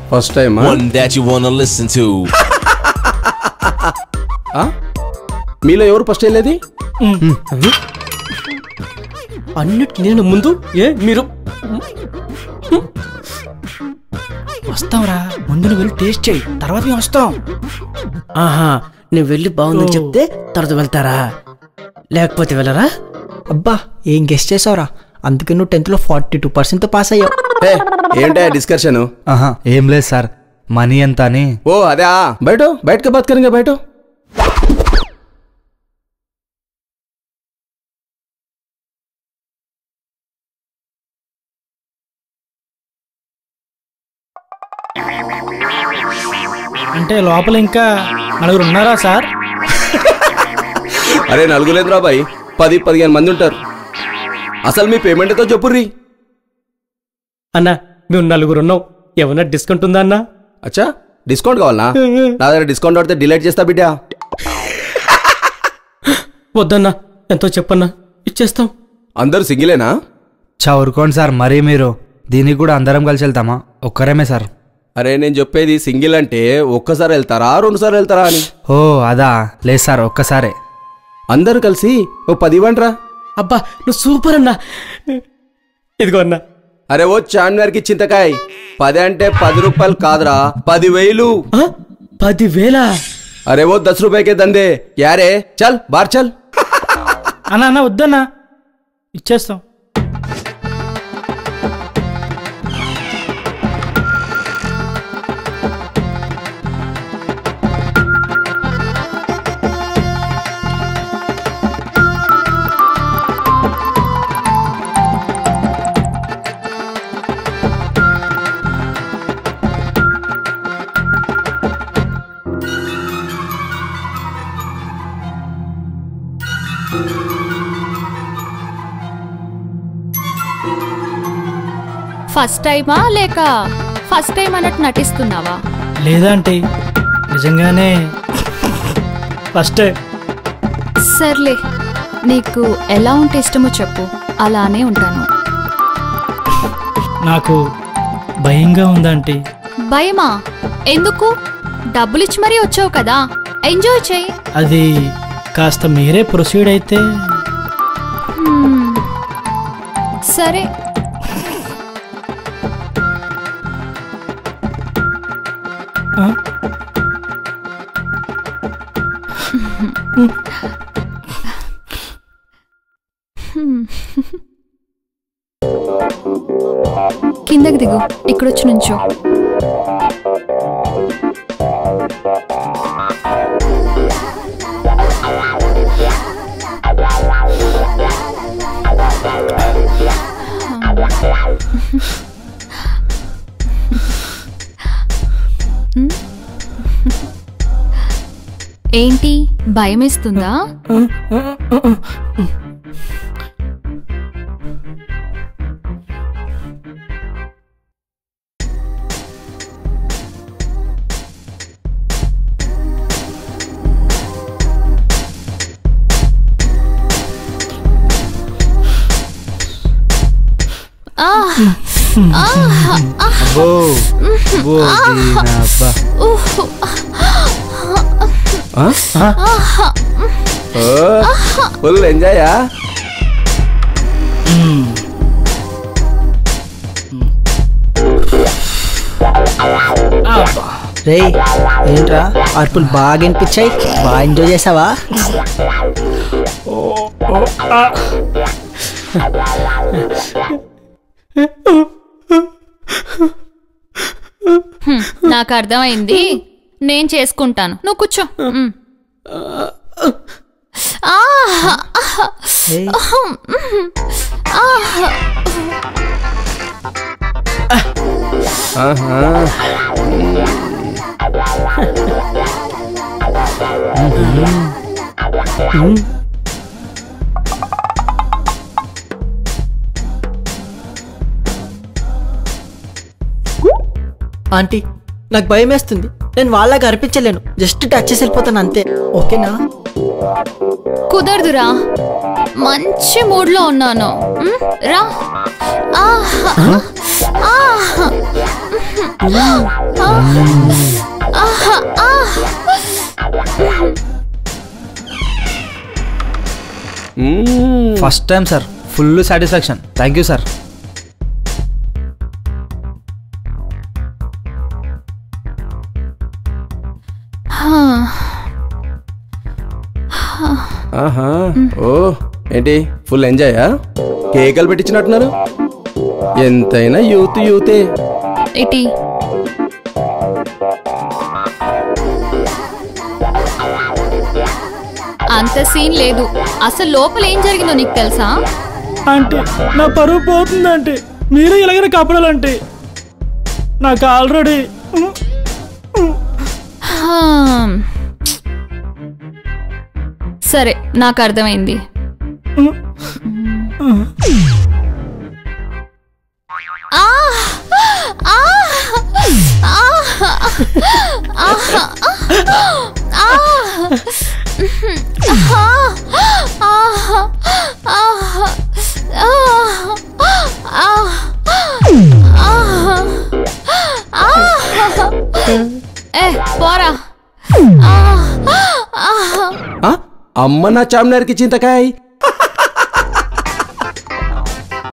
First time One that you wanna listen to. మీలో ఎవరు first వెళ్ళేది అన్నిటి నేను ముందు ఏ మీరు వస్తాంరా ముందు నువ్వు వెళ్ళి టేస్ట్ చేయి తర్వాత మేము వస్తాం ఆహా నేను వెళ్ళి బాగుందని చెప్తే తర్వాత వెళ్తారా లేకపోతే వెళ్ళరా అబ్బా ఏం గెస్ట్ చేసావురా అందుకే నువ్వు టెన్త్ లో ఫార్టీ టూ పర్సెంట్ పాస్ అయ్యావు ఏ, ఏంటా డిస్కషన్ ఆహా ఏం లేదు సార్ మనీ ఎంత అని ఓ అదే బయట బయట కే బాత్ కरेंगे బయట అంటే లోపల ఇంకా నలుగురు ఉన్నారా సార్ అరే నలుగులేదురా బాయ్ పది పదిహేను మంది ఉంటారు అసలు మీ పేమెంట్ ఎంతో చెప్పుర్రి అన్నా మేము నలుగురు ఉన్నాం ఏమన్నా డిస్కౌంట్ ఉందా అన్నా అచ్చా డిస్కౌంట్ కావాలనా నా దగ్గర డిస్కౌంట్ పడితే డిలీట్ చేస్తా బిడ్డ వద్దన్నా ఎంతో చెప్పన్నా ఇచ్చేస్తాం అందరు సింగిలేనా చదువుకోండి సార్ మరీ మీరు దీనికి కూడా అందరం కలిసి వెళ్తామా ఒక్కరేమే సార్ అరే నేను చెప్పేది సింగిల్ అంటే ఒక్కసారి వెళ్తారా రెండు సార్లు వెళ్తారా అని ఓ అదా లేదు సార్ ఒక్కసారే అందరు కలిసి ఓ పది ఇవ్వండిరా అబ్బా నువ్వు సూపర్ అన్నా ఇదిగో అన్నా అరే ఓ చాన్వర్కి చింతకాయ్ పది అంటే పది రూపాయలు కాదురా పది వేలు ఆ? పదివేల అరే ఓ దస్ రూపాయకే దందే యారే చల్ బార్ చల్ అన్న అన్న వద్దన్నా ఇచ్చేస్తాం ఫస్ట్ టైమా లేక ఫస్ట్ టైం అన్నట్టు నటిస్తున్నావా లేదంటే నిజంగానే ఫస్ట్ సర్లే నీకు ఎలా ఉంటే ఇష్టమో చెప్పు అలానే ఉంటాను నాకు భయంగా ఉందంటే భయమా ఎందుకు డబ్బులిచ్చి మరీ వచ్చావు కదా ఎంజాయ్ చేయి అది కాస్త మీరే ప్రొసీడ్ అయితే హ్మ్. సరే ఆ? కిందకి దిగు ఇక్కడొచ్చి నుంచో ఏంటి భయమేస్తుందా ఆ, ఆ, అబ్బో అబ్బో దీనబ్బా. ఉహ్. ఫుల్ ఎంజాయా రే ఏంట్రా అర్పులు బాగా వినిపించాయి బాగా ఎంజాయ్ చేసావా హ్మ్, నాకు అర్థమైంది నేను చేసుకుంటాను నువ్వు కూర్చో హ్మ్. ఆహ్, ఏయ్, ఆహ్. ఆహా. ఆంటీ నాకు భయం వేస్తుంది నేను వాళ్ళకి అర్పించలేను జస్ట్ టచ్ చేసి వెళ్ళిపోతాను అంతే ఓకేనా కుదరదురా మంచి మూడ్లో ఉన్నాను హ్మ్, రా ఆహ్, ఆహ్. మ్మ్. First time sir full satisfaction thank you sir ఆహా ఓ ఏంటి ఫుల్ ఎంజాయా కేకలు పెట్టించినట్టున్నారు ఎంతైనా యూత్ యూతే ఇటీ అంత సీన్ లేదు అసలు లోపల ఏం జరిగిందో నీకు తెలుసా అంటే నా పరువు పోతుందంటే మీరే ఇలాగైనా కప్పడాలంటే నాకు ఆల్రెడీ హమ్. సరే నాకు అర్థమైంది ఆ! ఆ! ఆ! ఆ! ఆ! ఏ పోరా ఆ? అమ్మ నా చామ్నార్కి చింతకాయ్